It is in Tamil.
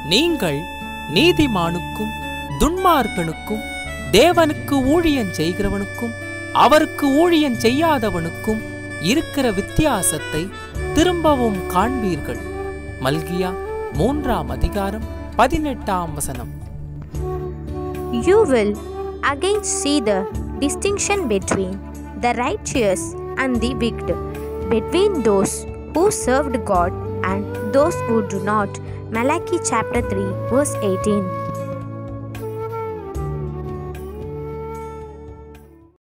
நீங்கள் நீதிமானுக்கும் துன்மார்க்கனுக்கும் தேவனுக்கு ஊழியம் செய்கிறவனுக்கும் அவருக்கு ஊழியம் செய்யாதவனுக்கும் இருக்கிற வித்தியாசத்தை திரும்பவும் காண்பீர்கள் மல்கியா மூன்றாம் அதிகாரம் பதினெட்டாம் வசனம் You will again see the distinction between the righteous and the wicked, between those who served God and those who do not. Malachi chapter 3, verse 18.